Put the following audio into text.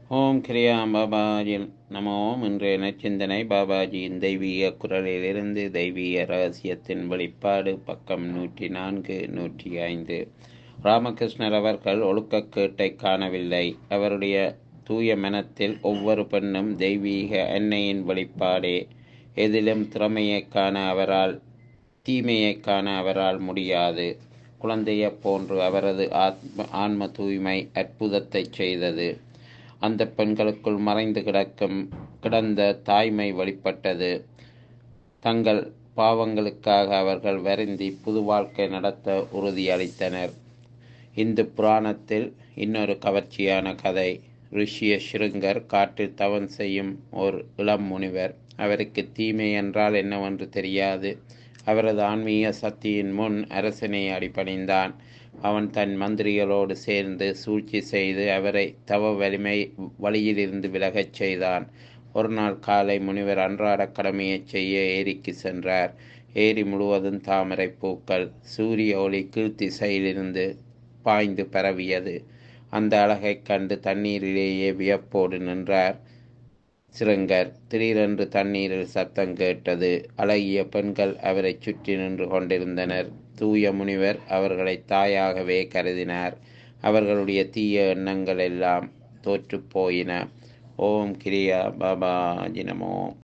ஓம் கிரியா பாபாஜி நமோ இன்றைய நச்சிந்தனை பாபாஜியின் தெய்வீக குரலிலிருந்து தெய்வீக ரகசியத்தின் வெளிப்பாடு பக்கம் நூற்றி நான்கு நூற்றி ஐந்து ராமகிருஷ்ணர் அவர்கள் ஒழுக்கக்கேட்டை காணவில்லை அவருடைய தூய மனத்தில் ஒவ்வொரு பெண்ணும் தெய்வீக எண்ணெயின் வெளிப்பாடே எதிலும் திறமையைக் காண அவரால் தீமையைக் காண அவரால் முடியாது குழந்தையைப் போன்று அவரது ஆத்ம ஆன்ம தூய்மை அற்புதத்தை செய்தது அந்த பெண்களுக்குள் மறைந்து கிடக்கும் கிடந்த தாய்மை வெளிப்பட்டது தங்கள் பாவங்களுக்காக அவர்கள் வருந்தி புது வாழ்க்கை நடத்த உறுதியளித்தனர் இந்து புராணத்தில் இன்னொரு கவர்ச்சியான கதை ரிஷிய ஸ்ருங்கர் காட்டில் தவம் செய்யும் ஒரு இளம் முனிவர் அவருக்கு தீமை என்றால் என்னவென்று தெரியாது அவரது ஆன்மீக சக்தியின் முன் அரசனை அடிபணிந்தான் அவன் தன் மந்திரிகளோடு சேர்ந்து சூழ்ச்சி செய்து அவரை தவ வலிமை வழியிலிருந்து விலகச் செய்தான் ஒரு நாள் காலை முனிவர் அன்றாட கடமையை செய்ய ஏரிக்கு சென்றார் ஏரி முழுவதும் தாமரை பூக்கள் சூரிய ஒளி கீழ்த்திசையிலிருந்து பாய்ந்து பரவியது அந்த அழகைக் கண்டு தண்ணீரிலேயே வியப்போடு நின்றார் சிறுங்கர் திடீரென்று தண்ணீரில் சத்தம் கேட்டது அழகிய பெண்கள் அவரை சுற்றி நின்று கொண்டிருந்தனர் தூய முனிவர் அவர்களை தாயாகவே கருதினார் அவர்களுடைய தீய எண்ணங்கள் எல்லாம் தோற்று போயின ஓம் கிரியா பாபா ஜினமோ